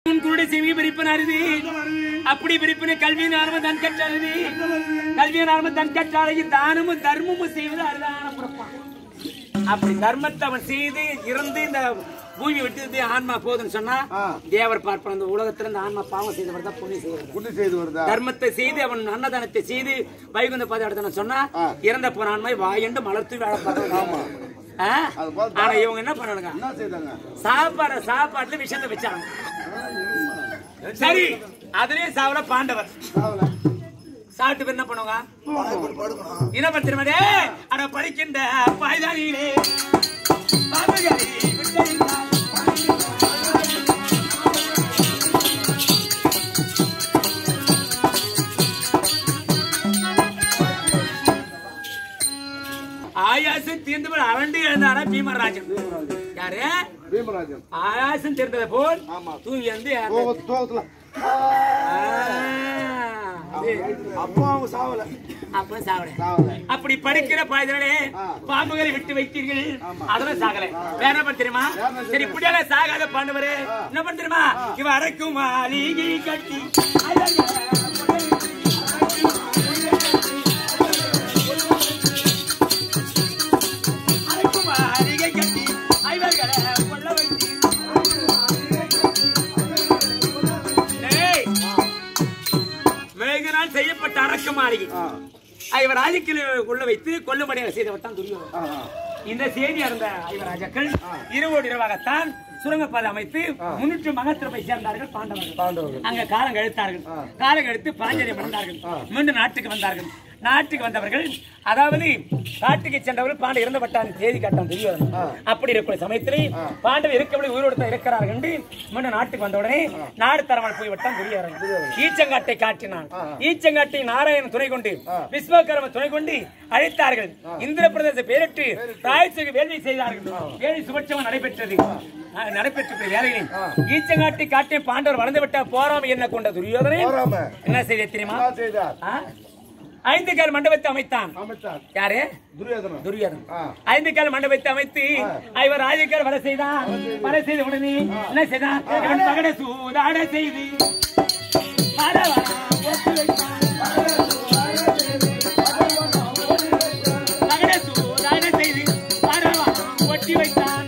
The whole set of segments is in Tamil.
உன் குருடி செவி பிரிப்பன் அருதி அப்படி பிரிப்பினை கல்வியின் ஆரம்ப தன் கற்றழுதி கல்வியின் ஆரம்ப தன் கற்றாலைக்கு தானமும் தர்மமும் செய்வது அருதான புறப்பான் அப்படி தர்மத்தை அவன் செய்து இறந்து இந்த பூமி விட்டு ஆன்மா போதுன்னு சொன்னா ஆ. தேவர் பார்ப்பான் அந்த உலகத்துல இந்த ஆன்மா பாவம் செய்தவர் தான் புண்ணியம் செய்வது புண்ணு செய்து வருதா தர்மத்தை செய்து அவன் அன்னதானத்தை செய்து வைகுந்த பாதை எடுத்தன சொன்னா ஆ. இறந்த போன ஆன்மை வாயண்டு மலர்த்து வேலை பார்க்கணும் ஆ? அது போல ஆனா இவங்க என்ன பண்ணானுங்க என்ன செய்தாங்க சாப்பாடு சாப்பாட்டுல விஷத்தை வச்சாங்க சரி அதுலயே சாவல பாண்டவர் சாவல. சாப்பிட்டு பேர் என்ன பண்ணுவாங்க என்ன பத்திரமடே அட படிக்கின்ற பாய்தானியிலே பாம்புகளை விட்டறிந்தார். ஆயாசம் தீர்ந்து போய் அரண்டு எழுந்தாரா பீமராஜன் யாரு பீமராஜன் ஆயாசம் தீர்ந்தது போல் ஆமா. தூங்கி வந்து தூக்க- தூக்கத்துல ஆ, அது. அப்போ அவங்க சாவல அப்ப சாவல சாவல அப்படி படிக்கிற பாய்தலே ஆ. பாம்புகளை விட்டு வைத்தீர்கள் அதெல்லாம் சாகல வேற என்ன பண்ண தெரியுமா வேற என்ன சரி இப்படியாக சாகாத பாண்டவரே என்ன பண்ண தெரியுமா இவ அரைக்கும் மாளிகை கட்டி அரைக்கும் மாளிகை கட்டி ஐவர்களை கொல்ல வைத்தீர். டேய், வெகு நாள் செய்யப்பட்ட அரக்க மாளிகை ஆ இவர் ராஜக்கில் உள்ள வைத்து கொல்லும்படியாக செய்தவர் தான் துரியோதனன் ஆ, ஆ. இந்த செய்தி அறிந்த ஐவராஜாக்கள் இரவோடு இரவாகத்தான் சுரங்கப்பாதை அமைத்து முன்னூற்று மகத்திர போய் சேர்ந்தார்கள் பாண்டவர்கள் பாண்டவர்கள் அங்க காலம் கழித்தார்கள் காலம் கழித்து பாஞ்சரியம் அடைந்தார்கள் மீண்டும் நாட்டுக்கு வந்தார்கள் நாட்டுக்கு வந்தவர்கள் அதாவது காட்டுக்கு சென்றவர்கள் பாண்டு இறந்த பட்டான் தேதி காட்டான் துரியோதனன் அப்படி இருக்கிற சமயத்திலே பாண்டவர் இருக்கவில்லை உயிரோடு தான் இருக்கிறார்கள் என்று மீண்டும் நாட்டுக்கு வந்த உடனே நாடு தரமல் போய் விட்டான் துரியோதனன் ஈச்சங்காட்டை காட்டினான் ஈச்சங்காட்டை நாராயணன் துணை கொண்டு விஸ்வகர்ம துணை கொண்டு அழைத்தார்கள் இந்திர பிரதேச பேரிட்டு ராயசுக்கு வேள்வி செய்தார்கள் வேள்வி சுபட்சம் நடைபெற்றது ஆ, நடைபெற்ற வேலையில் ஈச்சங்காட்டை காட்டி பாண்டவர் வளர்ந்து விட்ட போராம என்ன கொண்ட துரியோதனை போறாம என்ன செய்த தெரியுமா என்ன செய்தார் ஆ? ஐந்து கால் மண்டபத்தை அமைத்தான் அமைத்தார் யாரு துரியோதனன் துரியோதன் ஆ. ஐந்து கால் மண்டபத்தை அமைத்து இவர் ராஜகார் வர செய்தான் வர செய்த உடனே என்ன செய்தான் இவன் பகட சூதாட செய்து வர வர ஒத்து வைத்தான். பகட சூதாட செய்து வர வர ஒட்டி வைத்தான்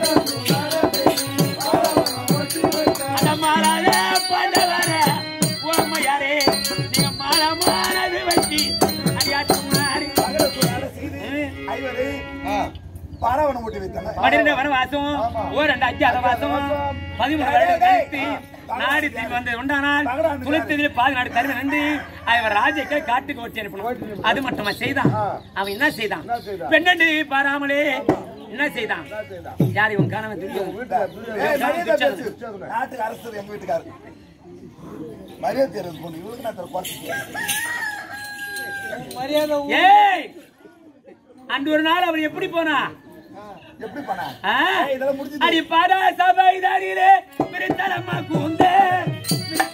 அட மாறாத பாண்டவர ஓமையாரே நீங்க மாற மாறது வச்சு அடியாட்டு மாறி ஐவரு பாராவணம் ஓட்டி வைத்தாங்க பன்னிரண்டு வனவாசம் ஓர் ரெண்டு அஞ்சு அரவாசம் பதிமூணு வருடம் கழித்து நாடு திரும்பி வந்து உண்டானால் குலத்ததில் பாதி நாடு தருவி நின்று அவர் ராஜைக்கு காட்டுக்கு ஓட்டி அனுப்பணும் அது மட்டுமா செய்தான் அவன் என்ன செய்தான் என்ன செய்தான்? பெண்ணண்டு பாராமலே என்ன செய்தான் என்ன செய்தார் யார் இவன் காணாம தெரியும் வீட்டுல துரியோதனன் துரியோதனன். நாட்டுக்கு அரசர் எங்க வீட்டுக்காரர் மரியாதை தெரியாது பொண்ணு இவருக்கு நான் தர குறைச்சி ஏய் அன்று ஒரு நாள் அவர் எப்படி போனா எப்படி பண்ண ஆ? இதெல்லாம் முடிஞ்சது அடி பாடா சபை தாரிலே பிரித்தலம்மா கூந்தே